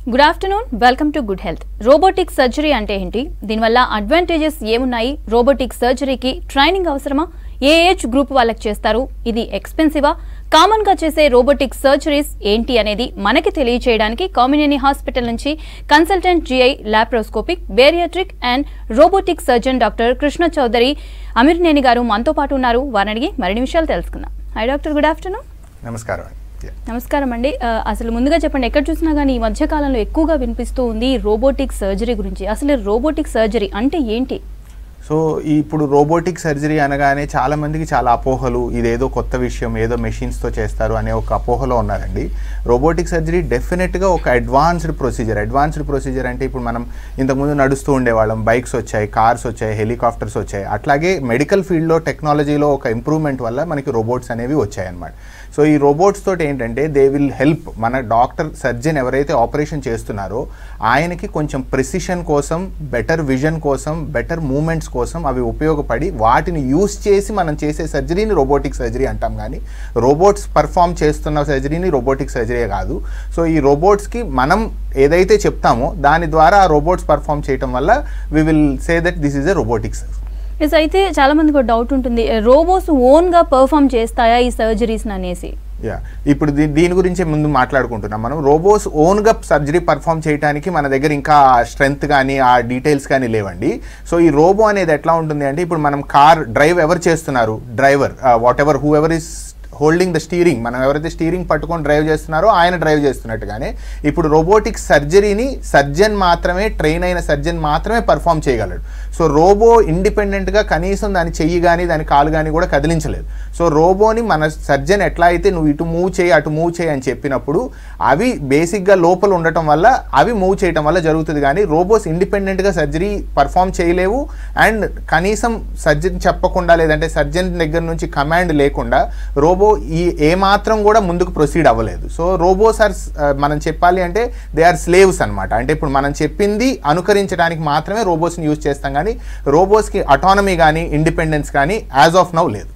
Good afternoon welcome to good health robotic surgery అంటే ఏంటి దీనివల్ల అడ్వాంటేజెస్ ఏమున్నాయి రోబోటిక్ సర్జరీకి ట్రైనింగ్ అవసరమా ఏ ఏజ్ గ్రూప్ వాళ్ళకి చేస్తారు ఇది ఎక్స్పెన్సివా కామన్ గా చేసే రోబోటిక్ సర్జరీస్ ఏంటి అనేది మనకి తెలియచేయడానికి కామినేని హాస్పిటల్ నుంచి consultant GI laparoscopic bariatric and robotic surgeon doctor Krishna Chowdary Amirneni గారు మనతో పాటు ఉన్నారు వారిని అడిగి మరిన్ని విషయాలు తెలుసుకుందాం హై డాక్టర్ గుడ్ ఆఫ్టర్నూన్ నమస్కారం అండి Yeah. నమస్కారం అండి ఆ, అసలు ముందుగా చెప్పండి ఎక్కడ చూసినా కానీ ఈ మధ్య కాలంలో ఎక్కువగా వినిపిస్తూ ఉంది రోబోటిక్ సర్జరీ గురించి అసలు రోబోటిక్ సర్జరీ అంటే ఏంటి సో ఈ ఇప్పుడు రోబోటిక్ సర్జరీ అనగానే చాలా మందికి చాలా అపోహలు ఇదేదో కొత్త విషయం ఏదో మెషిన్స్తో చేస్తారు అనే ఒక అపోహలో ఉన్నారండి రోబోటిక్ సర్జరీ డెఫినెట్గా ఒక అడ్వాన్స్డ్ ప్రొసీజర్ అడ్వాన్స్డ్ ప్రొసీజర్ అంటే ఇప్పుడు మనం ఇంతకుముందు నడుస్తూ ఉండేవాళ్ళం బైక్స్ వచ్చాయి కార్స్ వచ్చాయి హెలికాప్టర్స్ వచ్చాయి అట్లాగే మెడికల్ ఫీల్డ్లో టెక్నాలజీలో ఒక ఇంప్రూవ్మెంట్ వల్ల మనకి రోబోట్స్ అనేవి వచ్చాయి అన్నమాట సో ఈ రోబోట్స్ తోటి ఏంటంటే దే విల్ హెల్ప్ మన డాక్టర్ సర్జన్ ఎవరైతే ఆపరేషన్ చేస్తున్నారో ఆయనకి కొంచెం ప్రిసిషన్ కోసం బెటర్ విజన్ కోసం బెటర్ మూమెంట్స్ కోసం అవి ఉపయోగపడి వాటిని యూస్ చేసి మనం చేసే సర్జరీని రోబోటిక్ సర్జరీ అంటాం కానీ రోబోట్స్ పర్ఫామ్ చేస్తున్న సర్జరీని రోబోటిక్ సర్జరీ కాదు సో ఈ రోబోట్స్కి మనం ఏదైతే చెప్తామో దాని ద్వారా ఆ రోబోట్స్ పర్ఫామ్ చేయటం వల్ల we will say that this is a robotic surgery yes అయితే చాలా మందికి ఒక డౌట్ ఉంటుంది రోబోస్ ఓన్ గా పర్ఫామ్ చేస్తాయా ఈ సర్జరీస్ అనేసి యా ఇప్పుడు దీ దీని గురించే ముందు మాట్లాడుకుంటున్నాం మనం రోబోస్ ఓన్గా సర్జరీ పర్ఫామ్ చేయడానికి మన దగ్గర ఇంకా స్ట్రెంగ్త్ కానీ ఆ డీటెయిల్స్ కానీ లేవండి సో ఈ రోబో అనేది ఎట్లా ఉంటుంది అంటే ఇప్పుడు మనం కార్ డ్రైవ్ ఎవరు చేస్తున్నారు driver whatever whoever is holding the steering మనం ఎవరైతే స్టీరింగ్ పట్టుకొని డ్రైవ్ చేస్తున్నారో ఆయన డ్రైవ్ చేస్తున్నట్టుగానే ఇప్పుడు రోబోటిక్ సర్జరీని సర్జన్ మాత్రమే ట్రైన్ అయిన సర్జన్ మాత్రమే పర్ఫామ్ చేయగలడు సో రోబో ఇండిపెండెంట్గా కనీసం దాని చెయ్యి కానీ దాని కాలు కానీ కూడా కదిలించలేదు సో రోబోని మన సర్జన్ ఎట్లా అయితే నువ్వు ఇటు మూవ్ చేయి అటు మూవ్ చేయి అని చెప్పినప్పుడు అవి బేసిక్గా లోపల ఉండటం వల్ల అవి మూవ్ చేయటం వల్ల జరుగుతుంది కానీ రోబోస్ ఇండిపెండెంట్గా సర్జరీ పర్ఫామ్ చేయలేవు అండ్ కనీసం సర్జన్ చెప్పకుండా లేదంటే సర్జన్ దగ్గర నుంచి కమాండ్ లేకుండా రోబో ఈ ఏమాత్రం కూడా ముందుకు ప్రొసీడ్ అవ్వలేదు సో రోబోస్ ఆర్ మనం చెప్పాలి అంటే దే ఆర్ స్లేవ్స్ అనమాట అంటే ఇప్పుడు మనం చెప్పింది అనుకరించడానికి మాత్రమే రోబోస్ని యూజ్ చేస్తాం కానీ రోబోస్కి అటానమీ కానీ ఇండిపెండెన్స్ కానీ యాజ్ ఆఫ్ నౌ లేదు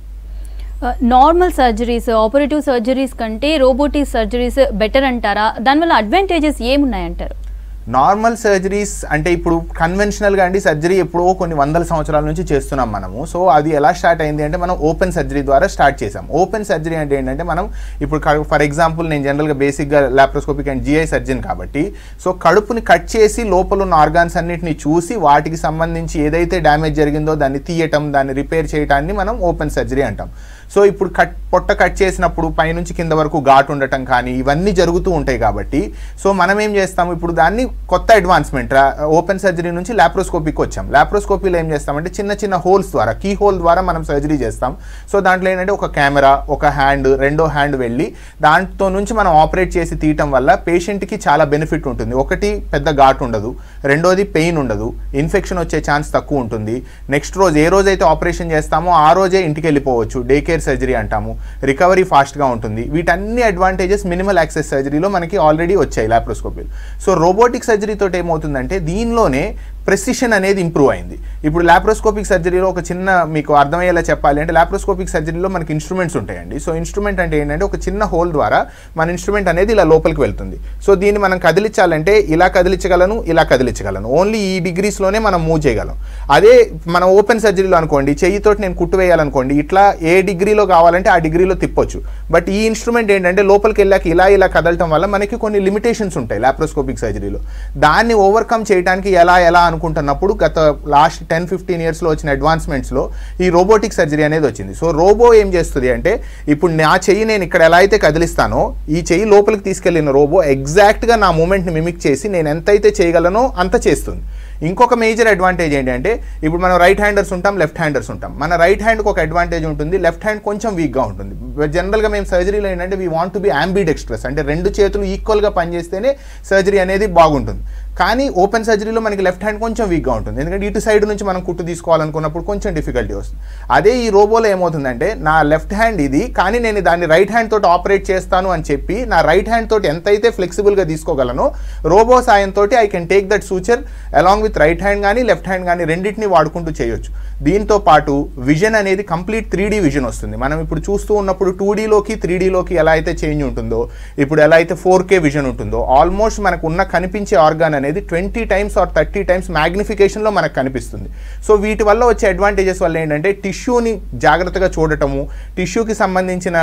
నార్మల్ సర్జరీస్ ఆపరేటివ్ సర్జరీస్ కంటే రోబోటిక్ సర్జరీస్ బెటర్ అంటారా దానివల్ల అడ్వాంటేజెస్ ఏమున్నాయంటారు నార్మల్ సర్జరీస్ అంటే ఇప్పుడు కన్వెన్షనల్గా అండి సర్జరీ ఎప్పుడో కొన్ని వందల సంవత్సరాల నుంచి చేస్తున్నాం మనము సో అది ఎలా స్టార్ట్ అయింది అంటే మనం ఓపెన్ సర్జరీ ద్వారా స్టార్ట్ చేసాం ఓపెన్ సర్జరీ అంటే ఏంటంటే మనం ఇప్పుడు ఫర్ ఎగ్జాంపుల్ నేను జనరల్గా బేసిక్గా లాప్రోస్కోపిక్ అండ్ జిఐ సర్జన్ కాబట్టి సో కడుపుని కట్ చేసి లోపల ఉన్న ఆర్గాన్స్ అన్నిటిని చూసి వాటికి సంబంధించి ఏదైతే డ్యామేజ్ జరిగిందో దాన్ని తీయటం దాన్ని రిపేర్ చేయటాన్ని మనం ఓపెన్ సర్జరీ అంటాం సో ఇప్పుడు కట్ పొట్ట కట్ చేసినప్పుడు పైనుంచి కింద వరకు ఘాటు ఉండటం కానీ ఇవన్నీ జరుగుతూ ఉంటాయి కాబట్టి సో మనం ఏం చేస్తాం ఇప్పుడు దాన్ని కొత్త అడ్వాన్స్మెంట్ ఓపెన్ సర్జరీ నుంచి లాప్రోస్కోపీకి వచ్చాం లాప్రోస్కోపీలో ఏం చేస్తామంటే చిన్న చిన్న హోల్స్ ద్వారా కీ హోల్ ద్వారా మనం సర్జరీ చేస్తాం సో దాంట్లో ఏంటంటే ఒక కెమెరా ఒక హ్యాండ్ రెండో హ్యాండ్ వెళ్ళి దాంతో నుంచి మనం ఆపరేట్ చేసి తీయటం వల్ల పేషెంట్కి చాలా బెనిఫిట్ ఉంటుంది ఒకటి పెద్ద ఘాటు ఉండదు రెండోది పెయిన్ ఉండదు ఇన్ఫెక్షన్ వచ్చే ఛాన్స్ తక్కువ ఉంటుంది నెక్స్ట్ రోజు ఏ రోజైతే ఆపరేషన్ చేస్తామో ఆ రోజే ఇంటికి వెళ్ళిపోవచ్చు డే కేర్ సర్జరీ అంటాము రికవరీ ఫాస్ట్గా ఉంటుంది వీటన్ని అడ్వాంటేజెస్ మినిమల్ యాక్సెస్ సర్జరీలో మనకి ఆల్రెడీ వచ్చాయి లాప్రోస్కోపీలు సో రోబోటిక్ సర్జరీతో ఏమవుతుందంటే దీనిలోనే ప్రెసిషన్ అనేది ఇంప్రూవ్ అయింది ఇప్పుడు లాప్రోస్కోపిక్ సర్జరీలో ఒక చిన్న మీకు అర్థమయ్యేలా చెప్పాలి అంటే లాప్రోస్కోపిక్ సర్జరీలో మనకి ఇన్స్ట్రుమెంట్స్ ఉంటాయండి సో ఇన్స్ట్రుమెంట్ అంటే ఏంటంటే ఒక చిన్న హోల్ ద్వారా మన ఇన్స్ట్రుమెంట్ అనేది ఇలా లోపలికి వెళ్తుంది సో దీన్ని మనం కదిలించాలంటే ఇలా కదిలించగలను ఇలా కదిలించగలను ఓన్లీ ఈ డిగ్రీస్లోనే మనం మూవ్ చేయగలం అదే మన ఓపెన్ సర్జరీలో అనుకోండి చెయ్యితోటి నేను కుట్టు వేయాలనుకోండి ఇట్లా ఏ డిగ్రీలో కావాలంటే ఆ డిగ్రీలో తిప్పొచ్చు బట్ ఈ ఇన్స్ట్రుమెంట్ ఏంటంటే లోపలికి వెళ్ళాక ఇలా ఇలా కదలటం వల్ల మనకి కొన్ని లిమిటేషన్స్ ఉంటాయి లాప్రోస్కోపిక్ సర్జరీలో దాన్ని ఓవర్కమ్ చేయడానికి ఎలా ఎలా అనుకుంటున్నప్పుడు గత లాస్ట్ టెన్ ఫిఫ్టీన్ ఇయర్స్లో వచ్చిన అడ్వాన్స్మెంట్స్లో ఈ రోబోటిక్ సర్జరీ అనేది వచ్చింది సో రోబో ఏం చేస్తుంది అంటే ఇప్పుడు నా చెయ్యి నేను ఇక్కడ ఎలా అయితే కదిలిస్తానో ఈ చెయ్యి లోపలికి తీసుకెళ్లిన రోబో ఎగ్జాక్ట్గా నా మూమెంట్ని మిమిక్ చేసి నేను ఎంతైతే చేయగలనో అంత చేస్తుంది ఇంకొక మేజర్ అడ్వాంటేజ్ ఏంటంటే ఇప్పుడు మనం రైట్ హ్యాండర్స్ ఉంటాం లెఫ్ట్ హ్యాండర్స్ ఉంటాం మన రైట్ హ్యాండ్కి ఒక అడ్వాంటేజ్ ఉంటుంది లెఫ్ట్ హ్యాండ్ కొంచెం వీక్గా ఉంటుంది జనరల్గా మేము సర్జరీలో ఏంటంటే we want to be ambidextrous అంటే రెండు చేతులు ఈక్వల్గా పనిచేస్తేనే సర్జరీ అనేది బాగుంటుంది కానీ ఓపెన్ సర్జరీలో మనకి లెఫ్ట్ హ్యాండ్ కొంచెం వీక్గా ఉంటుంది ఎందుకంటే ఇటు సైడ్ నుంచి మనం కుట్టు తీసుకోవాలనుకున్నప్పుడు కొంచెం డిఫికల్టీ వస్తుంది అదే ఈ రోబోలో ఏమవుతుందంటే నా లెఫ్ట్ హ్యాండ్ ఇది కానీ నేను దాన్ని రైట్ హ్యాండ్ తోటి ఆపరేట్ చేస్తాను అని చెప్పి నా రైట్ హ్యాండ్ తోటి ఎంతైతే ఫ్లెక్సిబుల్గా తీసుకోగలనో రోబో సాయంతో I can take that suture along with right hand కానీ లెఫ్ట్ హ్యాండ్ కానీ రెండింటిని వాడుకుంటూ చేయొచ్చు దీంతో పాటు విజన్ అనేది కంప్లీట్ త్రీ విజన్ వస్తుంది మనం ఇప్పుడు చూస్తూ ఉన్నప్పుడు టూ డీలోకి త్రీ డీలోకి ఎలా అయితే చేంజ్ ఉంటుందో ఇప్పుడు ఎలా అయితే ఫోర్ కే విజన్ ఉంటుందో ఆల్మోస్ట్ మనకు ఉన్న కనిపించే ఆర్గాన్ అనేది twenty times or thirty times మ్యాగ్నిఫికేషన్లో మనకు కనిపిస్తుంది సో వీటి వల్ల వచ్చే అడ్వాంటేజెస్ వల్ల ఏంటంటే టిష్యూని జాగ్రత్తగా చూడటము టిష్యూకి సంబంధించిన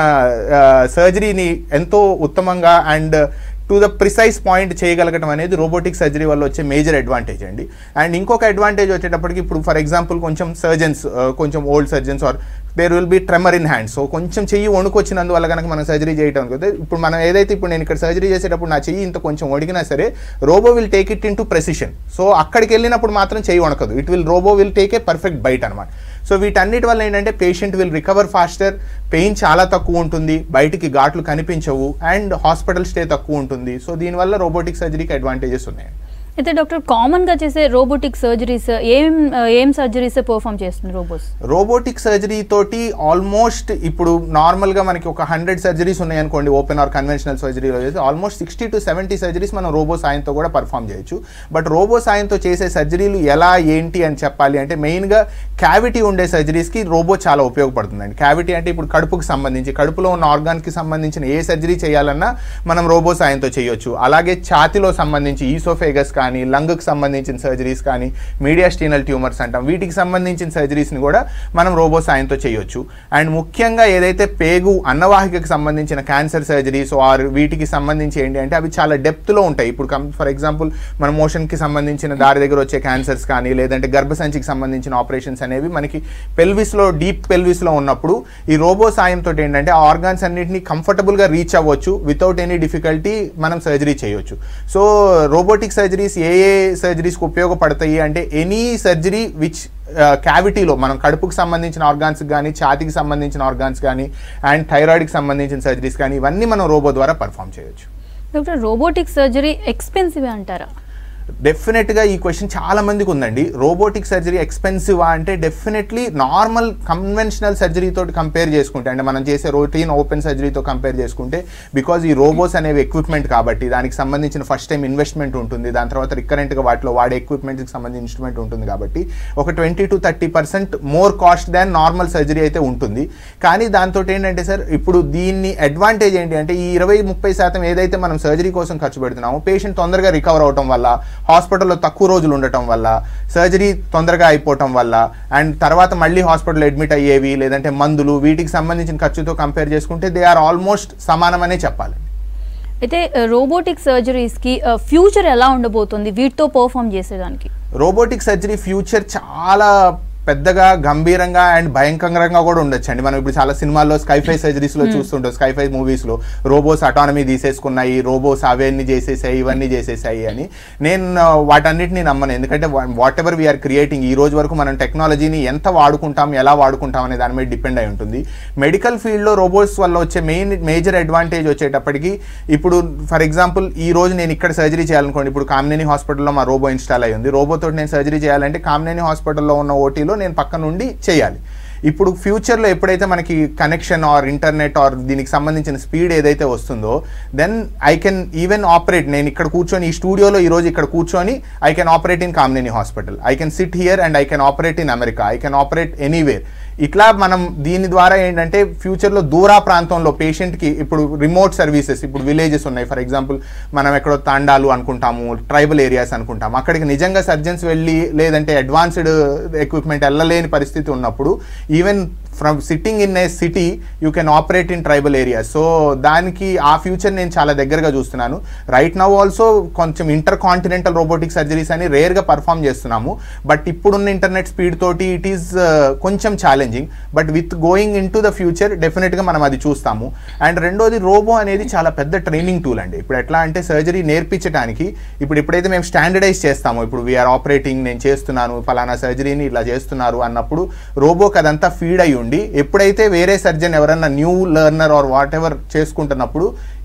సర్జరీని ఎంతో ఉత్తమంగా and to the precise point చేయగలగటం అనేది రోబోటిక్ సర్జరీ వల్ల వచ్చే మేజర్ అడ్వాంటేజ్ అండి అండ్ ఇంకొక అడ్వాంటేజ్ వచ్చేటప్పటికి ఇప్పుడు ఫర్ ఎగ్జాంపుల్ కొంచెం సర్జన్స్ కొంచెం old surgeons or there will be tremor in hand so కొంచెం చెయ్యి వణుకొచ్చినందువల్ల కనుక మనం సర్జరీ చేయటం అనుకుంటే ఇప్పుడు మనం ఏదైతే ఇప్పుడు నేను ఇక్కడ సర్జరీ చేసేటప్పుడు నా చెయ్యి ఇంత కొంచెం వణికినా సరే robo will take it into precision so అక్కడికి వెళ్ళినప్పుడు మాత్రం చెయ్యి వణకదు it will robo will take a perfect bite అనమాట సో వీటన్నిటి వల్ల ఏంటంటే patient will recover faster pain చాలా తక్కువ ఉంటుంది బయటికి ఘాట్లు కనిపించవు అండ్ హాస్పిటల్ స్టే తక్కువ ఉంటుంది సో దీనివల్ల రోబోటిక్ సర్జరీకి అడ్వాంటేజెస్ ఉన్నాయి అయితే డాక్టర్ కామన్ గా చేసే రోబోటిక్ సర్జరీస్ ఏం ఏం సర్జరీస్ పర్ఫామ్ చేస్తుంది రోబోస్ రోబోటిక్ సర్జరీ తోటి ఆల్మోస్ట్ ఇప్పుడు నార్మల్గా మనకి ఒక హండ్రెడ్ సర్జరీస్ ఉన్నాయి అనుకోండి ఓపెన్ ఆర్ కన్వెన్షనల్ సర్జరీలో చేసి almost sixty to seventy surgeries మనం రోబో సాయంతో కూడా పర్ఫామ్ చేయొచ్చు బట్ రోబో సాయంతో చేసే సర్జరీలు ఎలా ఏంటి అని చెప్పాలి అంటే మెయిన్గా క్యావిటీ ఉండే సర్జరీస్కి రోబో చాలా ఉపయోగపడుతుందండి క్యావిటీ అంటే ఇప్పుడు కడుపుకి సంబంధించి కడుపులో ఉన్న ఆర్గాన్కి సంబంధించిన ఏ సర్జరీ చేయాలన్నా మనం రోబో సాయంతో చేయొచ్చు అలాగే ఛాతిలో సంబంధించి ఈసోఫేగస్ కానీ లంగ్కి సంబంధించిన సర్జరీస్ కానీ మీడియాస్టీనల్ ట్యూమర్స్ అంటాం వీటికి సంబంధించిన సర్జరీస్ని కూడా మనం రోబో సాయంతో చేయొచ్చు అండ్ ముఖ్యంగా ఏదైతే పేగు అన్నవాహికకి సంబంధించిన క్యాన్సర్ సర్జరీస్ ఆర్ వీటికి సంబంధించి ఏంటి అంటే అవి చాలా డెప్త్లో ఉంటాయి ఇప్పుడు ఫర్ ఎగ్జాంపుల్ మన మోషన్కి సంబంధించిన దారి దగ్గర వచ్చే క్యాన్సర్స్ కానీ లేదంటే గర్భసంచికి సంబంధించిన ఆపరేషన్స్ అనేవి మనకి పెల్విస్లో డీప్ పెల్విస్లో ఉన్నప్పుడు ఈ రోబో సాయంతో ఏంటంటే ఆ ఆర్గాన్స్ అన్నింటినీ కంఫర్టబుల్గా రీచ్ అవ్వచ్చు వితౌట్ ఎనీ డిఫికల్టీ మనం సర్జరీ చేయొచ్చు సో రోబోటిక్ సర్జరీస్ ఏ ఏ సర్జరీస్కి ఉపయోగపడతాయి అంటే ఎనీ సర్జరీ విచ్ క్యావిటీలో మనం కడుపుకి సంబంధించిన ఆర్గాన్స్ కానీ ఛాతికి సంబంధించిన ఆర్గాన్స్ కానీ అండ్ థైరాయిడ్కి సంబంధించిన సర్జరీస్ కానీ ఇవన్నీ మనం రోబో ద్వారా పర్ఫామ్ చేయొచ్చు డాక్టర్ రోబోటిక్ సర్జరీ ఎక్స్పెన్సివ్ అంటారా డెఫినెట్గా ఈ క్వశ్చన్ చాలా మందికి ఉందండి రోబోటిక్ సర్జరీ ఎక్స్పెన్సివా అంటే డెఫినెట్లీ నార్మల్ కన్వెన్షనల్ సర్జరీతో కంపేర్ చేసుకుంటే అంటే మనం చేసే రొటీన్ ఓపెన్ సర్జరీతో కంపేర్ చేసుకుంటే బికాజ్ ఈ రోబోస్ అనేవి ఎక్విప్మెంట్ కాబట్టి దానికి సంబంధించిన ఫస్ట్ టైం ఇన్వెస్ట్మెంట్ ఉంటుంది దాని తర్వాత రికరెంట్గా వాటిలో వాడే ఎక్విప్మెంట్కి సంబంధించిన ఇన్స్ట్రుమెంట్ ఉంటుంది కాబట్టి ఒక twenty to thirty percent more cost than normal surgery అయితే ఉంటుంది కానీ దాంతో ఏంటంటే సార్ ఇప్పుడు దీన్ని అడ్వాంటేజ్ ఏంటి అంటే ఈ ఇరవై ముప్పై శాతం ఏదైతే మనం సర్జరీ కోసం ఖర్చు పెడుతున్నామో పేషెంట్ తొందరగా రికవర్ అవటం వల్ల హాస్పిటల్లో తక్కువ రోజులు ఉండటం వల్ల సర్జరీ తొందరగా అయిపోవటం వల్ల అండ్ తర్వాత మళ్ళీ హాస్పిటల్ అడ్మిట్ అయ్యేవి లేదంటే మందులు వీటికి సంబంధించిన ఖర్చుతో కంపేర్ చేసుకుంటే దే ఆర్ ఆల్మోస్ట్ సమానమనే చెప్పాలి అయితే రోబోటిక్ సర్జరీస్కి ఫ్యూచర్ ఎలా ఉండబోతుంది వీటితో పర్ఫామ్ చేసేదానికి రోబోటిక్ సర్జరీ ఫ్యూచర్ చాలా పెద్దగా గంభీరంగా అండ్ భయంకరంగా కూడా ఉండొచ్చు అండి మనం ఇప్పుడు చాలా సినిమాల్లో స్కైఫై సర్జరీస్లో చూస్తుంటాం స్కైఫై మూవీస్లో రోబోస్ అటానమీ తీసేసుకున్నాయి రోబోస్ అవన్నీ చేసేసాయి ఇవన్నీ చేసేసాయి అని నేను వాటన్నిటిని నమ్మను ఎందుకంటే వాట్ ఎవర్ వీఆర్ క్రియేటింగ్ ఈ రోజు వరకు మనం టెక్నాలజీని ఎంత వాడుకుంటాం ఎలా వాడుకుంటాం అనే దాని మీద డిపెండ్ అయి ఉంటుంది మెడికల్ ఫీల్డ్లో రోబోట్స్ వల్ల వచ్చే మెయిన్ మేజర్ అడ్వాంటేజ్ వచ్చేటప్పటికి ఇప్పుడు ఫర్ ఎగ్జాంపుల్ ఈ రోజు నేను ఇక్కడ సర్జరీ చేయాలనుకోండి ఇప్పుడు కామినేని హాస్పిటల్లో మా రోబో ఇన్స్టాల్ అయ్యి ఉంది రోబోతో నేను సర్జరీ చేయాలంటే కామినేని హాస్పిటల్లో ఉన్న ఓటీలో నేను పక్క నుండి చేయాలి ఇప్పుడు ఫ్యూచర్లో ఎప్పుడైతే మనకి కనెక్షన్ ఆర్ ఇంటర్నెట్ ఆర్ దీనికి సంబంధించిన స్పీడ్ ఏదైతే వస్తుందో then I can even operate నేను ఇక్కడ కూర్చొని ఈ స్టూడియోలో ఈరోజు ఇక్కడ కూర్చొని I can operate in Kamineni hospital I can sit here and I can operate in America I can operate anywhere ఇట్లా మనం దీని ద్వారా ఏంటంటే ఫ్యూచర్లో దూరా ప్రాంతంలో పేషెంట్కి ఇప్పుడు రిమోట్ సర్వీసెస్ ఇప్పుడు విలేజెస్ ఉన్నాయి ఫర్ ఎగ్జాంపుల్ మనం ఎక్కడో తాండాలు అనుకుంటాము ట్రైబల్ ఏరియాస్ అనుకుంటాము అక్కడికి నిజంగా సర్జన్స్ వెళ్ళి లేదంటే అడ్వాన్స్డ్ ఎక్విప్మెంట్ వెళ్ళలేని పరిస్థితి ఉన్నప్పుడు even from sitting in a city you can operate in tribal area so దానికి ఆ ఫ్యూచర్ నేను చాలా దగ్గరగా చూస్తున్నాను రైట్ నవ్ ఆల్సో కొంచెం ఇంటర్ కాంటినెంటల్ రోబోటిక్ సర్జరీస్ అని రేర్గా పర్ఫామ్ చేస్తున్నాము బట్ ఇప్పుడున్న ఇంటర్నెట్ స్పీడ్ తోటి ఇట్ ఈస్ కొంచెం challenging but with going into the future డెఫినెట్గా మనం అది చూస్తాము అండ్ రెండోది రోబో అనేది చాలా పెద్ద ట్రైనింగ్ టూల్ అండి ఇప్పుడు ఎట్లా అంటే సర్జరీ నేర్పించడానికి ఇప్పుడు ఎప్పుడైతే మేము స్టాండర్డైజ్ చేస్తామో ఇప్పుడు వీఆర్ ఆపరేటింగ్ నేను చేస్తున్నాను ఫలానా సర్జరీని ఇట్లా చేస్తున్నారు అన్నప్పుడు రోబోకి అదంతా ఫీడ్ అయి ఉండి ఎప్పుడైతే వేరే సర్జన్ ఎవరన్నా new learner or whatever చేసుకుంటున్నప్పుడు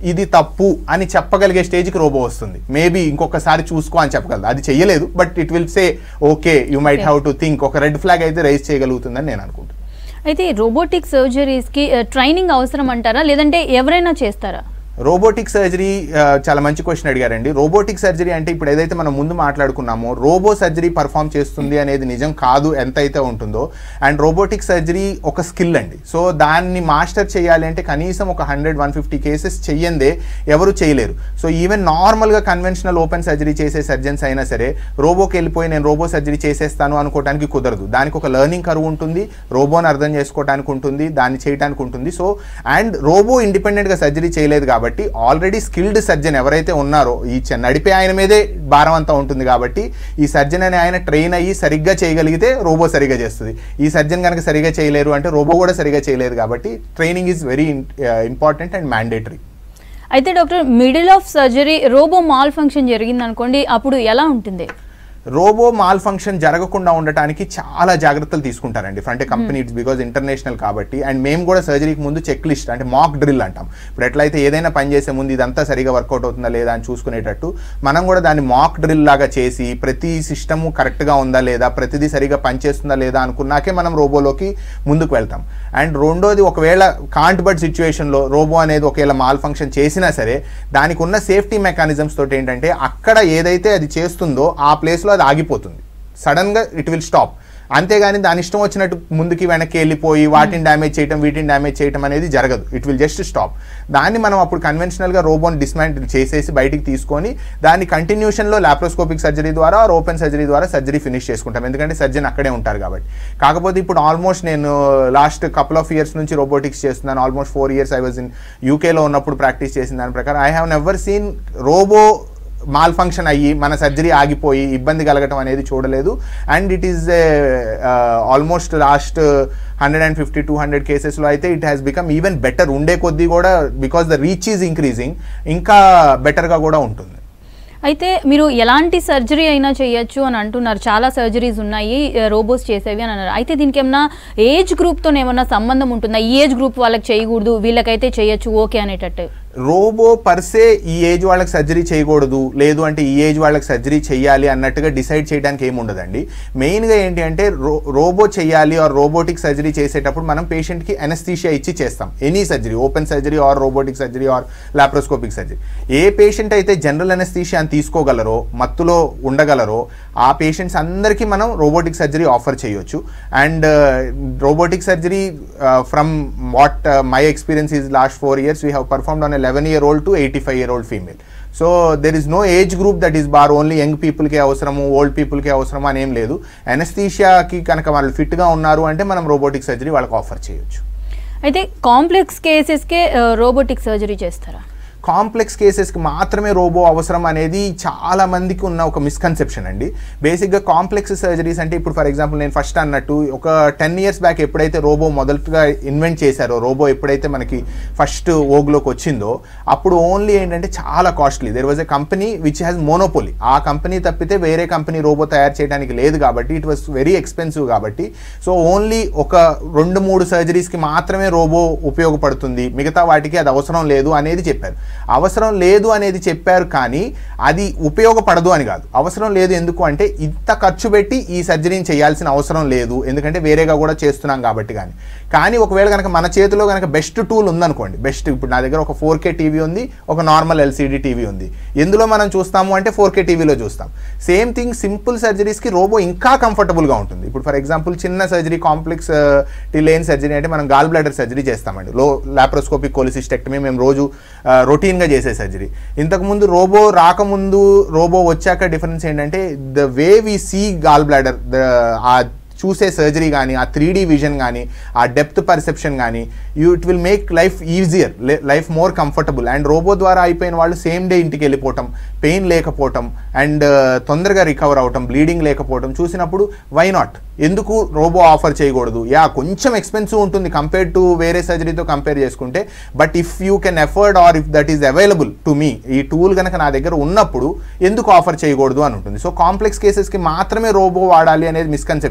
ఇది తప్పు అని చెప్పగలిగే స్టేజ్కి రోబో వస్తుంది మేబీ ఇంకొకసారి చూసుకో అని చెప్పగలదు అది చెయ్యలేదు but it will say okay you might Okay. Have to think ఒక రెడ్ ఫ్లాగ్ అయితే రైజ్ చేయగలుగుతుందని నేను అనుకుంటున్నాను అయితే రోబోటిక్ సర్జరీస్కి ట్రైనింగ్ అవసరం అంటారా లేదంటే ఎవరైనా చేస్తారా రోబోటిక్ సర్జరీ చాలా మంచి క్వశ్చన్ అడిగారండి రోబోటిక్ సర్జరీ అంటే ఇప్పుడు ఏదైతే మనం ముందు మాట్లాడుకున్నామో రోబో సర్జరీ పర్ఫామ్ చేస్తుంది అనేది నిజం కాదు ఎంత అయితే ఉంటుందో అండ్ రోబోటిక్ సర్జరీ ఒక స్కిల్ అండి సో దాన్ని మాస్టర్ చేయాలి అంటే కనీసం ఒక హండ్రెడ్ వన్ ఫిఫ్టీ కేసెస్ చెయ్యందే ఎవరు చేయలేరు సో ఈవెన్ నార్మల్గా కన్వెన్షనల్ ఓపెన్ సర్జరీ చేసే సర్జన్స్ అయినా సరే రోబోకి వెళ్ళిపోయి నేను రోబో సర్జరీ చేసేస్తాను అనుకోవడానికి కుదరదు దానికి ఒక లెర్నింగ్ కరువు ఉంటుంది రోబోని అర్థం చేసుకోవడానికి ఉంటుంది దాన్ని చేయడానికి ఉంటుంది సో అండ్ రోబో ఇండిపెండెంట్గా సర్జరీ చేయలేదు కాబట్టి ఆల్రెడీ స్కిల్డ్ సర్జన్ ఎవరైతే ఉన్నారో ఈ చ- నడిపే ఆయన మీదే భారం అంతా ఉంటుంది కాబట్టి ఈ సర్జన్ అనే ఆయన ట్రైన్ అయ్యి సరిగ్గా చేయగలిగితే రోబో సరిగ్గా చేస్తుంది ఈ సర్జన్ కనుక సరిగ్గా చేయలేరు అంటే రోబో కూడా సరిగ్గా చేయలేదు కాబట్టి training is very important and mandatory అయితే doctor middle of surgery robo malfunction జరిగింది అనుకోండి అప్పుడు ఎలా ఉంటుంది రోబో మాల్ ఫంక్షన్ జరగకుండా ఉండటానికి చాలా జాగ్రత్తలు తీసుకుంటారండి అంటే కంపెనీ ఇట్స్ బికాజ్ ఇంటర్నేషనల్ కాబట్టి అండ్ మేము కూడా సర్జరీకి ముందు చెక్ లిస్ట్ అంటే మాక్ డ్రిల్ అంటాం ఇప్పుడు ఎట్లయితే ఏదైనా పని చేసే ముందు ఇదంతా సరిగా వర్కౌట్ అవుతుందా లేదా అని చూసుకునేటట్టు మనం కూడా దాన్ని మాక్ డ్రిల్ లాగా చేసి ప్రతి సిస్టము కరెక్ట్గా ఉందా లేదా ప్రతిదీ సరిగా పనిచేస్తుందా లేదా అనుకున్నాకే మనం రోబోలోకి ముందుకు వెళ్తాం అండ్ రెండోది ఒకవేళ కాంట్ బడ్ సిచ్యువేషన్లో రోబో అనేది ఒకవేళ మాల్ ఫంక్షన్ చేసినా సరే దానికి ఉన్న సేఫ్టీ మెకానిజమ్స్ తోటి ఏంటంటే అక్కడ ఏదైతే అది చేస్తుందో ఆ ప్లేస్లో అది ఆగిపోతుంది సడన్గా ఇట్ విల్ స్టాప్ అంతేగాని దాని ఇష్టం వచ్చినట్టు ముందుకి వెనక్కి వెళ్ళిపోయి వాటిని డ్యామేజ్ చేయటం వీటిని డ్యామేజ్ చేయటం అనేది జరగదు ఇట్ విల్ జస్ట్ స్టాప్ దాన్ని మనం అప్పుడు కన్వెన్షనల్గా రోబోని డిస్మాంటిల్ చేసేసి బయటికి తీసుకొని దాన్ని కంటిన్యూషన్లో లాప్రోస్కోపిక్ సర్జరీ ద్వారా ఆర్ ఓపెన్ సర్జరీ ద్వారా సర్జరీ ఫినిష్ చేసుకుంటాం ఎందుకంటే సర్జన్ అక్కడే ఉంటారు కాబట్టి కాకపోతే ఇప్పుడు ఆల్మోస్ట్ నేను లాస్ట్ కపుల్ ఆఫ్ ఇయర్స్ నుంచి రోబోటిక్స్ చేస్తున్నాను almost four years I was in యూకేలో ఉన్నప్పుడు ప్రాక్టీస్ చేసిన దాని ప్రకారం I have never seen robo malfunction అయ్యి మన సర్జరీ ఆగిపోయి ఇబ్బంది కలగటం అనేది చూడలేదు and it is almost last hundred and fifty two hundred కేసెస్లో అయితే it has become even better ఉండే కొద్దీ కూడా because the reach is increasing ఇంకా బెటర్గా కూడా ఉంటుంది అయితే మీరు ఎలాంటి సర్జరీ అయినా చేయొచ్చు అని అంటున్నారు చాలా సర్జరీస్ ఉన్నాయి రోబోస్ చేసేవి అని అన్నారు అయితే దీనికి ఏమన్నా ఏజ్ గ్రూప్తో ఏమన్నా సంబంధం ఉంటుందా ఈ ఏజ్ గ్రూప్ వాళ్ళకి చేయకూడదు వీళ్ళకైతే చేయొచ్చు ఓకే అనేటట్టు రోబో పర్సే ఈ ఏజ్ వాళ్ళకి సర్జరీ చేయకూడదు లేదు అంటే ఈ ఏజ్ వాళ్ళకి సర్జరీ చేయాలి అన్నట్టుగా డిసైడ్ చేయడానికి ఏమి ఉండదండి మెయిన్గా ఏంటి అంటే రో రోబో చేయాలి ఆర్ రోబోటిక్ సర్జరీ చేసేటప్పుడు మనం పేషెంట్కి ఎనస్థీషియా ఇచ్చి చేస్తాం any surgery open surgery or robotic surgery or laparoscopic surgery ఏ పేషెంట్ అయితే జనరల్ ఎనస్థీషియా అని తీసుకోగలరో మత్తులో ఉండగలరో ఆ పేషెంట్స్ అందరికీ మనం రోబోటిక్ సర్జరీ ఆఫర్ చేయొచ్చు and robotic surgery from what my experience is last four years we have performed on eleven year old to eighty five year old female so there is no age group that is bar only young పీపుల్కి అవసరము old పీపుల్కి అవసరం అని ఏం లేదు ఎనస్థీషియాకి కనుక వాళ్ళు ఫిట్గా ఉన్నారు అంటే మనం రోబోటిక్ సర్జరీ వాళ్ళకి ఆఫర్ చేయొచ్చు అయితే కాంప్లెక్స్ కేసెస్కే రోబోటిక్ సర్జరీ చేస్తారా కాంప్లెక్స్ కేసెస్కి మాత్రమే రోబో అవసరం అనేది చాలా మందికి ఉన్న ఒక మిస్కన్సెప్షన్ అండి బేసిక్గా కాంప్లెక్స్ సర్జరీస్ అంటే ఇప్పుడు ఫర్ ఎగ్జాంపుల్ నేను ఫస్ట్ అన్నట్టు ఒక టెన్ ఇయర్స్ బ్యాక్ ఎప్పుడైతే రోబో మొదటగా ఇన్వెంట్ చేశారో రోబో ఎప్పుడైతే మనకి ఫస్ట్ ఓగ్లోకి వచ్చిందో అప్పుడు ఓన్లీ ఏంటంటే చాలా costly there was a company which has monopoly ఆ కంపెనీ తప్పితే వేరే కంపెనీ రోబో తయారు చేయడానికి లేదు కాబట్టి ఇట్ వాస్ వెరీ ఎక్స్పెన్సివ్ కాబట్టి సో ఓన్లీ ఒక రెండు మూడు సర్జరీస్కి మాత్రమే రోబో ఉపయోగపడుతుంది మిగతా వాటికి అది అవసరం లేదు అనేది చెప్పారు అవసరం లేదు అనేది చెప్పారు కానీ అది ఉపయోగపడదు అని కాదు అవసరం లేదు ఎందుకు అంటే ఇంత ఖర్చు పెట్టి ఈ సర్జరీని చేయాల్సిన అవసరం లేదు ఎందుకంటే వేరేగా కూడా చేస్తున్నాం కాబట్టి కానీ కానీ ఒకవేళ కనుక మన చేతిలో కనుక బెస్ట్ టూల్ ఉందనుకోండి బెస్ట్ ఇప్పుడు నా దగ్గర ఒక ఫోర్ కే టీవీ ఉంది ఒక నార్మల్ ఎల్సీడీ టీవీ ఉంది ఎందులో మనం చూస్తాము అంటే ఫోర్ కే టీవీలో చూస్తాం సేమ్ థింగ్ సింపుల్ సర్జరీస్కి రోబో ఇంకా కంఫర్టబుల్గా ఉంటుంది ఇప్పుడు ఫర్ ఎగ్జాంపుల్ చిన్న సర్జరీ కాంప్లెక్స్ లేని సర్జరీ అంటే మనం గాల్ బ్లాడర్ సర్జరీ చేస్తామండి లో లాప్రోస్కోపిక్ కోలిసిస్టెక్టమీ మేము రోజు రొటీన్గా చేసే సర్జరీ ఇంతకుముందు రోబో రాకముందు రోబో వచ్చాక డిఫరెన్స్ ఏంటంటే the way we see gall bladder the ఆ చూసే సర్జరీ కానీ ఆ త్రీ విజన్ కానీ ఆ డెప్త్ పర్సెప్షన్ కానీ you it will make life easier life more comfortable and robo ద్వారా అయిపోయిన వాళ్ళు సేమ్ డే ఇంటికి వెళ్ళిపోవటం పెయిన్ లేకపోవటం అండ్ తొందరగా రికవర్ అవటం బ్లీడింగ్ లేకపోవటం చూసినప్పుడు వై నాట్ ఎందుకు రోబో ఆఫర్ చేయకూడదు యా కొంచెం ఎక్స్పెన్సివ్ ఉంటుంది కంపేర్ టు వేరే సర్జరీతో కంపేర్ చేసుకుంటే but if you can afford or if that is available to me ఈ టూల్ కనుక నా దగ్గర ఉన్నప్పుడు ఎందుకు ఆఫర్ చేయకూడదు అని ఉంటుంది సో కాంప్లెక్స్ కేసెస్కి మాత్రమే రోబో వాడాలి అనేది మిస్కన్సెప్షన్ అండి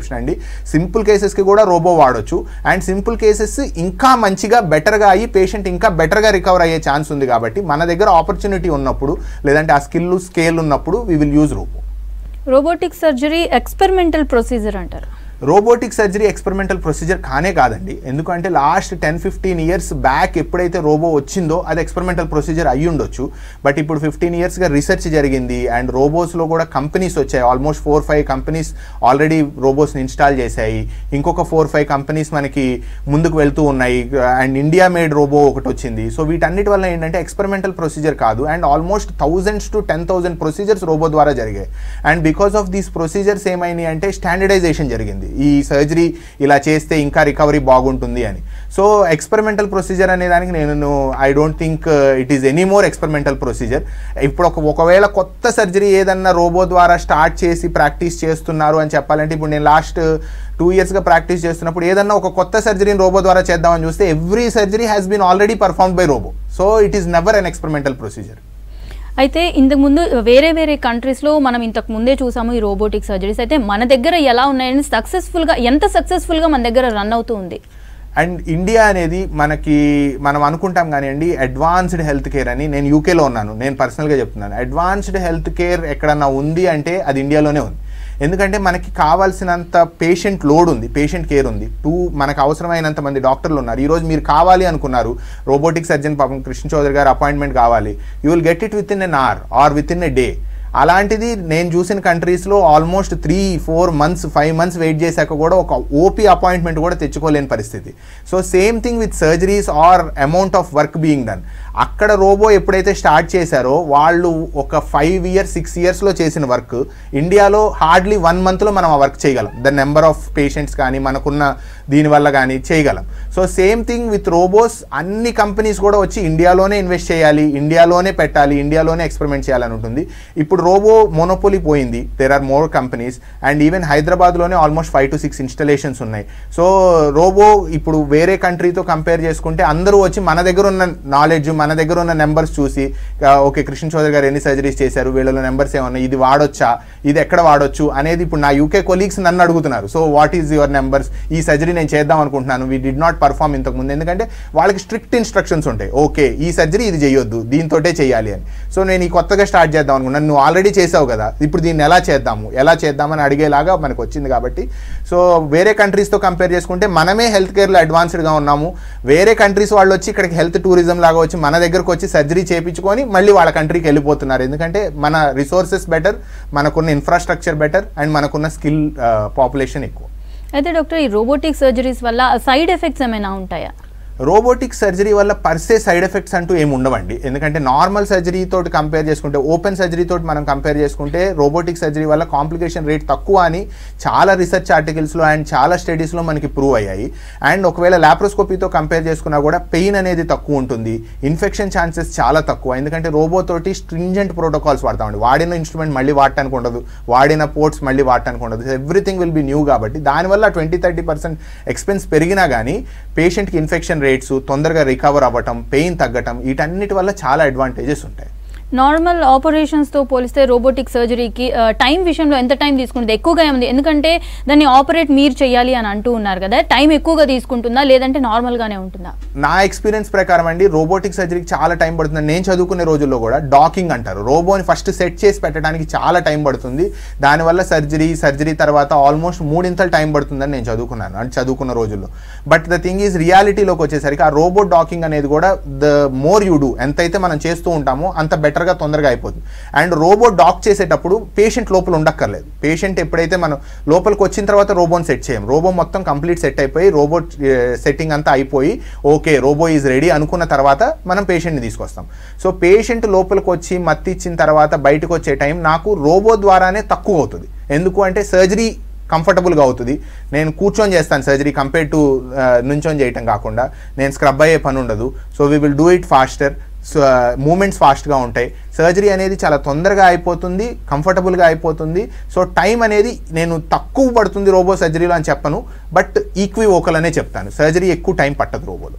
సింపుల్ కేసెస్కి కూడా రోబో వాడొచ్చు అండ్ సింపుల్ కేసెస్ ఇంకా మంచిగా బెటర్గా అయ్యి పేషెంట్ ఇంకా బెటర్గా రికవర్ అయ్యే ఛాన్స్ ఉంది కాబట్టి మన దగ్గర ఆపర్చునిటీ ఉన్నప్పుడు లేదంటే ఆ స్కిల్ స్కేల్ ఉన్నప్పుడు we will use robo robotic surgery experimental procedure అంటారు రోబోటిక్ సర్జరీ ఎక్స్పెరిమెంటల్ ప్రొసీజర్ కానే కాదండి ఎందుకంటే last ten fifteen years back ఎప్పుడైతే రోబో వచ్చిందో అది ఎక్స్పెరిమెంటల్ ప్రొసీజర్ అయ్యి ఉండొచ్చు బట్ ఇప్పుడు ఫిఫ్టీన్ ఇయర్స్గా రీసెర్చ్ జరిగింది అండ్ రోబోస్లో కూడా కంపెనీస్ వచ్చాయి almost four five companies already రోబోస్ని ఇన్స్టాల్ చేశాయి ఇంకొక ఫోర్ ఫైవ్ కంపెనీస్ మనకి ముందుకు వెళ్తూ ఉన్నాయి అండ్ ఇండియా మేడ్ రోబో ఒకటి వచ్చింది సో వీటన్నిటి వల్ల ఏంటంటే ఎక్స్పెరిమెంటల్ ప్రొసీజర్ కాదు and almost thousands to ten thousand procedures robo ద్వారా జరిగాయి and because of these procedures ఏమైనాయి అంటే స్టాండర్డైజేషన్ జరిగింది ఈ సర్జరీ ఇలా చేస్తే ఇంకా రికవరీ బాగుంటుంది అని సో ఎక్స్పెరిమెంటల్ ప్రొసీజర్ అనే దానికి నేను I don't think it is any more experimental procedure ఇప్పుడు ఒక ఒకవేళ కొత్త సర్జరీ ఏదన్నా రోబో ద్వారా స్టార్ట్ చేసి ప్రాక్టీస్ చేస్తున్నారు అని చెప్పాలంటే ఇప్పుడు నేను లాస్ట్ టూ ఇయర్స్గా ప్రాక్టీస్ చేస్తున్నప్పుడు ఏదన్నా ఒక కొత్త సర్జరీని రోబో ద్వారా చేద్దామని చూస్తే every surgery has been already perform by robo so it is never an experimental procedure అయితే ఇంతకు ముందు వేరే వేరే కంట్రీస్లో మనం ఇంతకు ముందే చూసాము ఈ రోబోటిక్ సర్జరీస్ అయితే మన దగ్గర ఎలా ఉన్నాయని సక్సెస్ఫుల్గా ఎంత సక్సెస్ఫుల్గా మన దగ్గర రన్ అవుతూ ఉంది అండ్ ఇండియా అనేది మనకి మనం అనుకుంటాం కానివ్వండి అడ్వాన్స్డ్ హెల్త్ కేర్ అని నేను యూకేలో ఉన్నాను నేను పర్సనల్గా చెప్తున్నాను అడ్వాన్స్డ్ హెల్త్ కేర్ ఎక్కడన్నా ఉంది అంటే అది ఇండియాలోనే ఉంది ఎందుకంటే మనకి కావాల్సినంత పేషెంట్ లోడ్ ఉంది పేషెంట్ కేర్ ఉంది టూ మనకు అవసరమైనంత మంది డాక్టర్లు ఉన్నారు ఈరోజు మీరు కావాలి అనుకున్నారు రోబోటిక్ సర్జన్ పాపం కృష్ణ చౌదరి గారు అపాయింట్మెంట్ కావాలి you will get it within an hour or within a day అలాంటిది నేను చూసిన కంట్రీస్లో almost three four months five months wait చేశాక కూడా ఒక ఓపీ అపాయింట్మెంట్ కూడా తెచ్చుకోలేని పరిస్థితి so same thing with surgeries or amount of work being done అక్కడ రోబో ఎప్పుడైతే స్టార్ట్ చేశారో వాళ్ళు ఒక ఫైవ్ ఇయర్స్ సిక్స్ ఇయర్స్లో చేసిన వర్క్ ఇండియాలో హార్డ్లీ వన్ మంత్లో మనం ఆ వర్క్ చేయగలం ద నెంబర్ ఆఫ్ పేషెంట్స్ కానీ మనకున్న దీనివల్ల కానీ చేయగలం so same thing with robos అన్ని కంపెనీస్ కూడా వచ్చి ఇండియాలోనే ఇన్వెస్ట్ చేయాలి ఇండియాలోనే పెట్టాలి ఇండియాలోనే ఎక్స్పెరిమెంట్ చేయాలని ఉంటుంది ఇప్పుడు రోబో మోనోపోలీ పోయింది there are more companies and even హైదరాబాద్లోనే almost five to six installations ఉన్నాయి సో రోబో ఇప్పుడు వేరే కంట్రీతో కంపేర్ చేసుకుంటే అందరూ వచ్చి మన దగ్గర ఉన్న నాలెడ్జ్ మన దగ్గర ఉన్న నెంబర్స్ చూసి ఓకే కృష్ణ చౌదరి గారు ఎన్ని సర్జరీస్ చేశారు వీళ్ళలో నెంబర్స్ ఏమన్నాయి ఇది వాడొచ్చా ఇది ఎక్కడ వాడొచ్చు అనేది ఇప్పుడు నా యూకే కొలీగ్స్ నన్ను అడుగుతున్నారు so what is your numbers ఈ సర్జరీ నేను చేద్దాం అనుకుంటున్నాను వీ డిడ్ నాట్ పర్ఫామ్ ఇంతకు ముందు ఎందుకంటే వాళ్ళకి స్ట్రిక్ట్ ఇన్స్ట్రక్షన్స్ ఉంటాయి ఓకే ఈ సర్జరీ ఇది చేయొద్దు దీంతోటే చేయాలి అని సో నేను ఈ కొత్తగా స్టార్ట్ చేద్దాం అనుకున్నాను నువ్వు ఆల్రెడీ చేసావు కదా ఇప్పుడు దీన్ని ఎలా చేద్దాము ఎలా చేద్దామని అడిగేలాగా మనకు వచ్చింది కాబట్టి సో వేరే కంట్రీస్తో కంపేర్ చేసుకుంటే మనమే హెల్త్ కేర్లో అడ్వాన్స్డ్గా ఉన్నాము వేరే కంట్రీస్ వాళ్ళు వచ్చి ఇక్కడికి హెల్త్ టూరిజం లాగా వచ్చి మన దగ్గరకు వచ్చి సర్జరీ చేయించుకొని మళ్ళీ వాళ్ళ కంట్రీకి వెళ్ళిపోతున్నారు ఎందుకంటే మన రిసోర్సెస్ బెటర్ మనకున్న ఇన్ఫ్రాస్ట్రక్చర్ బెటర్ అండ్ మనకున్న స్కిల్ పాపులేషన్ ఎక్కువ అయితే డాక్టర్ ఈ రోబోటిక్ సర్జరీస్ వల్ల సైడ్ ఎఫెక్ట్స్ ఏమైనా ఉంటాయా రోబోటిక్ సర్జరీ వల్ల పర్సే సైడ్ ఎఫెక్ట్స్ అంటూ ఏమి ఉండవండి ఎందుకంటే నార్మల్ సర్జరీ తోటి కంపేర్ చేసుకుంటే ఓపెన్ సర్జరీ తోటి మనం కంపేర్ చేసుకుంటే రోబోటిక్ సర్జరీ వల్ల కాంప్లికేషన్ రేట్ తక్కువ అని చాలా రీసెర్చ్ ఆర్టికల్స్లో అండ్ చాలా స్టడీస్లో మనకి ప్రూవ్ అయ్యాయి అండ్ ఒకవేళ లాప్రోస్కోపీతో కంపేర్ చేసుకున్నా కూడా పెయిన్ అనేది తక్కువ ఉంటుంది ఇన్ఫెక్షన్ ఛాన్సెస్ చాలా తక్కువ ఎందుకంటే రోబో తోటి స్ట్రింజెంట్ ప్రోటోకాల్స్ వాడతామండి వాడిన ఇన్స్ట్రుమెంట్ మళ్ళీ వాడటానికి ఉండదు వాడిన పోర్ట్స్ మళ్ళీ వాడటానికి ఉండదు ఎవ్రీథింగ్ విల్ బి న్యూ కాబట్టి దానివల్ల ట్వంటీ థర్టీ పర్సెంట్ ఎక్స్పెన్స్ పెరిగినా కానీ పేషెంట్కి ఇన్ఫెక్షన్ రేట్స్ తొందరగా రికవర్ అవ్వటం పెయిన్ తగ్గటం వీటన్నిటి వల్ల చాలా అడ్వాంటేజెస్ ఉంటాయి నార్మల్ ఆపరేషన్స్తో పోలిస్తే రోబోటిక్ సర్జరీకి టైం విషయంలో ఎంత టైం తీసుకుంటుంది ఎక్కువగా ఉంది ఎందుకంటే దాన్ని ఆపరేట్ మీరు చేయాలి అని అంటూ ఉన్నారు కదా టైం ఎక్కువగా తీసుకుంటుందా లేదంటే నార్మల్గానే ఉంటుందా నా ఎక్స్పీరియన్స్ ప్రకారం అండి రోబోటిక్ సర్జరీకి చాలా టైం పడుతుంది నేను చదువుకునే రోజుల్లో కూడా డాకింగ్ అంటారు రోబోని ఫస్ట్ సెట్ చేసి పెట్టడానికి చాలా టైం పడుతుంది దానివల్ల సర్జరీ సర్జరీ తర్వాత ఆల్మోస్ట్ మూడింతలు టైం పడుతుందని నేను చదువుకున్నాను అంటే చదువుకున్న రోజుల్లో బట్ ద థింగ్ ఈజ్ రియాలిటీలోకి వచ్చేసరికి ఆ రోబోట్ డాకింగ్ అనేది కూడా ద మోర్ యూ డూ ఎంతైతే మనం చేస్తూ ఉంటామో అంత బెటర్గా తొందరగా అయిపోతుంది అండ్ రోబోట్ డాక్ చేసేటప్పుడు పేషెంట్ లోపల ఉండక్కర్లేదు పేషెంట్ ఎప్పుడైతే మనం లోపలికి వచ్చిన తర్వాత రోబోని సెట్ చేయం రోబో మొత్తం కంప్లీట్ సెట్ అయిపోయి రోబోట్ సెట్టింగ్ అంతా అయిపోయి ఓకే రోబో ఈజ్ రెడీ అనుకున్న తర్వాత మనం పేషెంట్ని తీసుకొస్తాం సో పేషెంట్ లోపలికి వచ్చి మత్తి ఇచ్చిన తర్వాత బయటకు వచ్చే టైం నాకు రోబో ద్వారానే తక్కువ అవుతుంది ఎందుకు అంటే సర్జరీ కంఫర్టబుల్గా అవుతుంది నేను కూర్చొని చేస్తాను సర్జరీ కంపేర్ టు నుంచొని చేయటం కాకుండా నేను స్క్రబ్ అయ్యే పని ఉండదు so we will do it faster so movements ఫాస్ట్గా ఉంటాయి సర్జరీ అనేది చాలా తొందరగా అయిపోతుంది కంఫర్టబుల్గా అయిపోతుంది సో టైం అనేది నేను తక్కువ పడుతుంది రోబో సర్జరీలో అని చెప్పను బట్ ఈక్వి ఓకల్ అనే చెప్తాను సర్జరీ ఎక్కువ టైం పట్టదు రోబోలో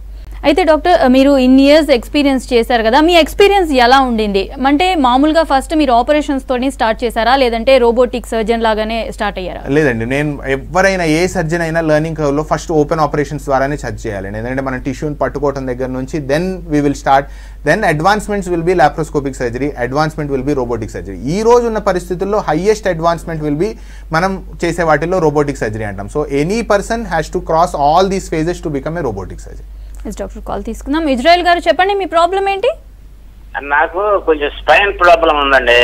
అయితే డాక్టర్ మీరు ఇన్ని ఇయర్స్ ఎక్స్పీరియన్స్ చేశారు కదా మీ ఎక్స్పీరియన్స్ ఎలా ఉండింది అంటే మామూలుగా ఫస్ట్ మీరు ఆపరేషన్స్ తోని స్టార్ట్ చేశారా లేదంటే రోబోటిక్ సర్జన్ లాగానే స్టార్ట్ అయ్యారా లేదండి నేను ఎవరైనా ఏ సర్జన్ అయినా లెర్నింగ్ కర్వ్లో ఫస్ట్ ఓపెన్ ఆపరేషన్స్ ద్వారానే సర్చ్ చేయాలండి ఎందుకంటే మనం టిష్యూని పట్టుకోవడం దగ్గర నుంచి then we will start then advancements will be laparoscopic surgery advancement will be robotic surgery ఈ రోజు ఉన్న పరిస్థితుల్లో హైయెస్ట్ అడ్వాన్స్మెంట్ విల్ బి మనం చేసే వాటిల్లో రోబోటిక్ సర్జరీ అంటాం so any person has to cross all these phases to become a robotic surgery yes doctor call తీసుకుందాం Israel గారు చెప్పండి మీ ప్రాబ్లం ఏంటి నాకు కొంచెం స్పైన్ ప్రాబ్లం ఉందండి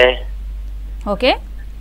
ఓకే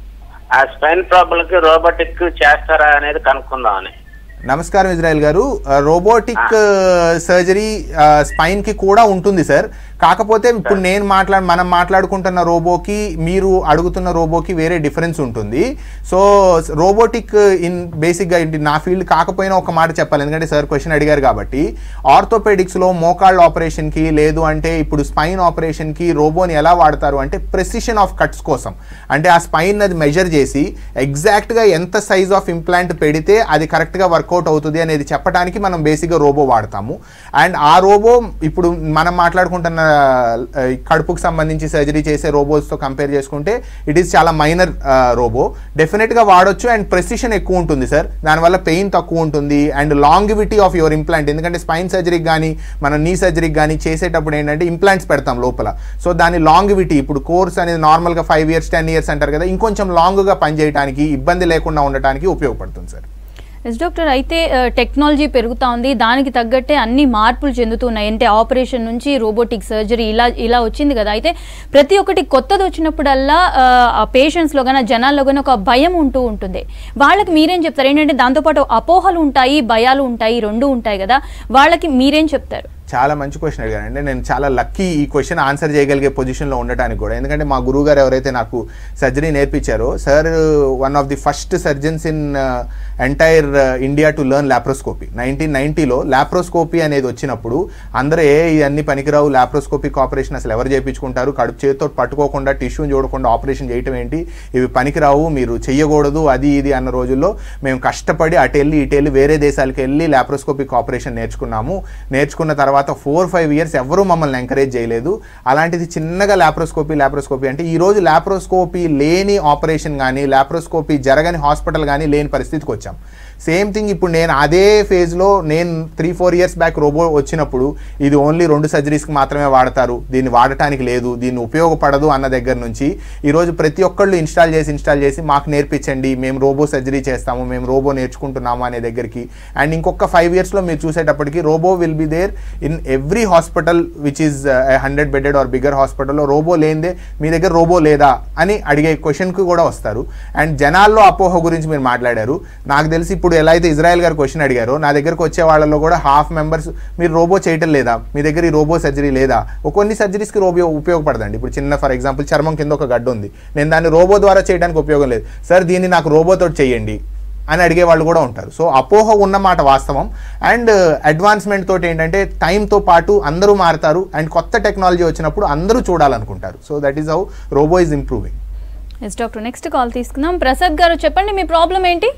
ఆ స్పైన్ ప్రాబ్లంకి రోబోటిక్ చేస్తారా అనేది కనుక్కుందామని నమస్కారం ఇజ్రాయెల్ గారు రోబోటిక్ సర్జరీ స్పైన్ కి కూడా ఉంటుంది సార్ కాకపోతే ఇప్పుడు నేను మాట్లాడ మనం మాట్లాడుకుంటున్న రోబోకి మీరు అడుగుతున్న రోబోకి వేరే డిఫరెన్స్ ఉంటుంది సో రోబోటిక్ ఇన్ బేసిక్గా ఏంటి నా ఫీల్డ్ కాకపోయినా ఒక మాట చెప్పాలి ఎందుకంటే సార్ క్వశ్చన్ అడిగారు కాబట్టి ఆర్థోపెడిక్స్లో మోకాళ్ళ ఆపరేషన్కి లేదు అంటే ఇప్పుడు స్పైన్ ఆపరేషన్కి రోబోని ఎలా వాడతారు అంటే ప్రెసిషన్ ఆఫ్ కట్స్ కోసం అంటే ఆ స్పైన్ అది మెజర్ చేసి ఎగ్జాక్ట్గా ఎంత సైజ్ ఆఫ్ ఇంప్లాంట్ పెడితే అది కరెక్ట్గా వర్కౌట్ అవుతుంది అనేది చెప్పడానికి మనం బేసిక్గా రోబో వాడతాము అండ్ ఆ రోబో ఇప్పుడు మనం మాట్లాడుకుంటున్న ఆ, కడుపుకు సంబంధించి సర్జరీ చేసే రోబోస్తో కంపేర్ చేసుకుంటే ఇట్ ఈస్ చాలా మైనర్ రోబో డెఫినెట్గా వాడొచ్చు అండ్ ప్రెసిషన్ ఎక్కువ ఉంటుంది సార్ దానివల్ల పెయిన్ తక్కువ ఉంటుంది and longevity of your implant ఎందుకంటే స్పైన్ సర్జరీకి కానీ మనం నీ సర్జరీకి కానీ చేసేటప్పుడు ఏంటంటే ఇంప్లాంట్స్ పెడతాం లోపల సో దాని లాంగివిటీ ఇప్పుడు కోర్స్ అనేది నార్మల్గా ఫైవ్ ఇయర్స్ టెన్ ఇయర్స్ అంటారు కదా ఇంకొంచెం లాంగ్గా పనిచేయడానికి ఇబ్బంది లేకుండా ఉండటానికి ఉపయోగపడుతుంది సార్ ఎస్ డాక్టర్ అయితే టెక్నాలజీ పెరుగుతా ఉంది దానికి తగ్గట్టే అన్ని మార్పులు చెందుతున్నాయి అంటే ఆపరేషన్ నుంచి రోబోటిక్ సర్జరీ ఇలా ఇలా వచ్చింది కదా అయితే ప్రతి ఒక్కటి కొత్తది వచ్చినప్పుడల్లా ఆ పేషెంట్స్లో కానీ జనాల్లో కానీ ఒక భయం ఉంటూ ఉంటుంది వాళ్ళకి మీరేం చెప్తారు ఏంటంటే దాంతోపాటు అపోహలు ఉంటాయి భయాలు ఉంటాయి రెండు ఉంటాయి కదా వాళ్ళకి మీరేం చెప్తారు చాలా మంచి క్వశ్చన్ అడిగారండి నేను చాలా లక్కీ ఈ క్వశ్చన్ ఆన్సర్ చేయగలిగే పొజిషన్లో ఉండటానికి కూడా ఎందుకంటే మా గురువు గారు ఎవరైతే నాకు సర్జరీ నేర్పించారో sir one of the first surgeons in entire India to learn laparoscopy nineteen నైన్టీలో లాప్రోస్కోపీ అనేది వచ్చినప్పుడు అందరూ ఏ ఇవన్నీ పనికిరావు లాప్రోస్కోపిక్ ఆపరేషన్ అసలు ఎవరు చేయించుకుంటారు కడుపు చేతితో పట్టుకోకుండా టిష్యూని చూడకుండా ఆపరేషన్ చేయటం ఏంటి ఇవి పనికిరావు మీరు చెయ్యకూడదు అది ఇది అన్న రోజుల్లో మేము కష్టపడి అటు వెళ్ళి ఇటు వెళ్ళి వేరే దేశాలకు వెళ్ళి లాప్రోస్కోపిక్ ఆపరేషన్ నేర్చుకున్నాము నేర్చుకున్న తర్వాత ఫోర్ ఫైవ్ ఇయర్స్ ఎవరూ మమ్మల్ని ఎంకరేజ్ చేయలేదు అలాంటిది చిన్నగా లాప్రోస్కోపీ లాప్రోస్కోపీ అంటే ఈ రోజు లాప్రోస్కోపీ లేని ఆపరేషన్ కానీ లాప్రోస్కోపీ జరగని హాస్పిటల్ కానీ లేని పరిస్థితికి వచ్చాం సేమ్ థింగ్ ఇప్పుడు నేను అదే ఫేజ్లో నేను three four years back robo వచ్చినప్పుడు ఇది ఓన్లీ రెండు సర్జరీస్కి మాత్రమే వాడతారు దీన్ని వాడటానికి లేదు దీన్ని ఉపయోగపడదు అన్న దగ్గర నుంచి ఈరోజు ప్రతి ఒక్కళ్ళు ఇన్స్టాల్ చేసి ఇన్స్టాల్ చేసి మాకు నేర్పించండి మేము రోబో సర్జరీ చేస్తాము మేము రోబో నేర్చుకుంటున్నాము అనే దగ్గరికి అండ్ ఇంకొక ఫైవ్ ఇయర్స్లో మీరు చూసేటప్పటికి robo will be there in every hospital which is hundred bedded or bigger హాస్పిటల్లో రోబో లేనిదే మీ దగ్గర రోబో లేదా అని అడిగే క్వశ్చన్కి కూడా వస్తారు అండ్ జనాల్లో అపోహ గురించి మీరు మాట్లాడారు నాకు తెలిసి ఇప్పుడు ఎలా అయితే ఇజ్రాయెల్ గారు క్వశ్చన్ అడిగారో నా దగ్గరకు వచ్చే వాళ్ళలో కూడా హాఫ్ మెంబర్స్ మీరు రోబో చేయటం లేదా మీ దగ్గర ఈ రోబో సర్జరీ లేదా ఒక కొన్ని సర్జరీస్కి రోబో ఉపయోగపడదండి ఇప్పుడు చిన్న ఫర్ ఎగ్జాంపుల్ చర్మం కింద ఒక గడ్డ ఉంది నేను దాన్ని రోబో ద్వారా చేయడానికి ఉపయోగం లేదు సార్ దీన్ని నాకు రోబోతో చేయండి అని అడిగే వాళ్ళు కూడా ఉంటారు సో అపోహ ఉన్నమాట వాస్తవం అండ్ అడ్వాన్స్మెంట్ తోటి ఏంటంటే టైంతో పాటు అందరూ మారుతారు అండ్ కొత్త టెక్నాలజీ వచ్చినప్పుడు అందరూ చూడాలనుకుంటారు so that is how robo is improving yes doctor next call తీసుకుందాం ప్రసాద్ గారు చెప్పండి మీ ప్రాబ్లం ఏంటి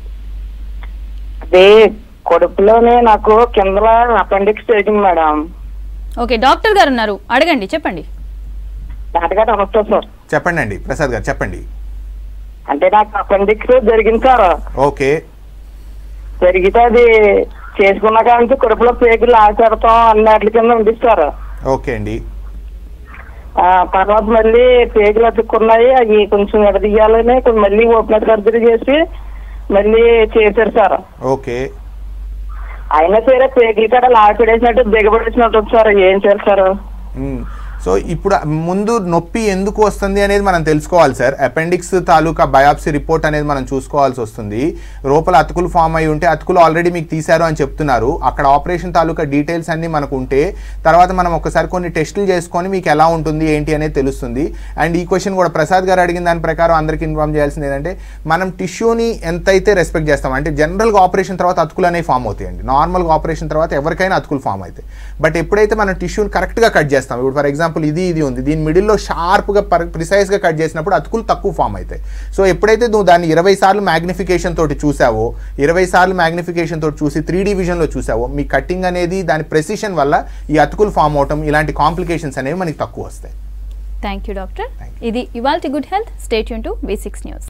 అది కడుపులోనే నాకు కిందల అపెండిక్స్ చేసింది మేడం ఓకే డాక్టర్ గారు ఉన్నారు అడగండి చెప్పండి డాక్టర్ గారు నమస్తే సార్ చెప్పండి అండి ప్రసాద్ గారు చెప్పండి అంటే నాకు అపెండిక్స్ జరిగింది సార్ ఓకే జరిగితే అది చేసుకున్న కానీ కడుపులో పేగులు ఆచేడతాం అన్నిటి కింద ఉంది సార్ ఓకే అండి ఆ, తర్వాత మళ్ళీ పేగులు అతుక్కున్నాయి అవి కొంచెం విడదీయాలని కొంచెం మళ్ళీ ఓపెన్ సర్జరీ చేసి మళ్ళీ చేశారు సార్ ఓకే అయినా సరే పేగులు కాడ లాపడేసినట్టు దిగబడేసినట్టు ఉంది సార్ ఏం చేయాలి సార్ మ్మ్. సో ఇప్పుడు ముందు నొప్పి ఎందుకు వస్తుంది అనేది మనం తెలుసుకోవాలి సార్ అపెండిక్స్ తాలూకా బయాప్సీ రిపోర్ట్ అనేది మనం చూసుకోవాల్సి వస్తుంది లోపల అతుకులు ఫామ్ అయి ఉంటే అతుకులు ఆల్రెడీ మీకు తీశారు అని చెప్తున్నారు అక్కడ ఆపరేషన్ తాలూకా డీటెయిల్స్ అన్ని మనకు ఉంటే తర్వాత మనం ఒకసారి కొన్ని టెస్టులు చేసుకొని మీకు ఎలా ఉంటుంది ఏంటి అనేది తెలుస్తుంది అండ్ ఈ క్వశ్చన్ కూడా ప్రసాద్ గారు అడిగిన దాని ప్రకారం అందరికీ ఇన్ఫార్మ్ చేయాల్సింది ఏంటంటే మనం టిష్యూని ఎంతైతే రెస్పెక్ట్ చేస్తాం అంటే జనరల్గా ఆపరేషన్ తర్వాత అతుకులు అనేవి ఫామ్ అవుతాయండి నార్మల్గా ఆపరేషన్ తర్వాత ఎవరికైనా అతుకులు ఫామ్ అవుతాయి బట్ ఎప్పుడైతే మనం టిష్యూని కరెక్ట్గా కట్ చేస్తాం ఇప్పుడు ఫర్ ఎగ్జాంపుల్ ఎగ్జాంపుల్ ఇది ఇది ఉంది దీని మిడిల్లో షార్ప్గా ప్రిసైజ్గా కట్ చేసినప్పుడు అతుకులు తక్కువ ఫామ్ అవుతాయి సో ఎప్పుడైతే నువ్వు దాన్ని ఇరవై సార్లు మ్యాగ్నిఫికేషన్ తోటి చూసావో ఇరవై సార్లు మ్యాగ్నిఫికేషన్ తోటి చూసి త్రీ డివిజన్లో చూసావో మీ కటింగ్ అనేది దాని ప్రెసిషన్ వల్ల ఈ అతుకులు ఫామ్ అవటం ఇలాంటి కాంప్లికేషన్స్ అనేవి మనకి తక్కువ వస్తాయి థ్యాంక్ యూ డాక్టర్ Thank ఇది ఇవాల్టి గుడ్ హెల్త్ స్టేట్ యూన్ టు వి సిక్స్ న్యూస్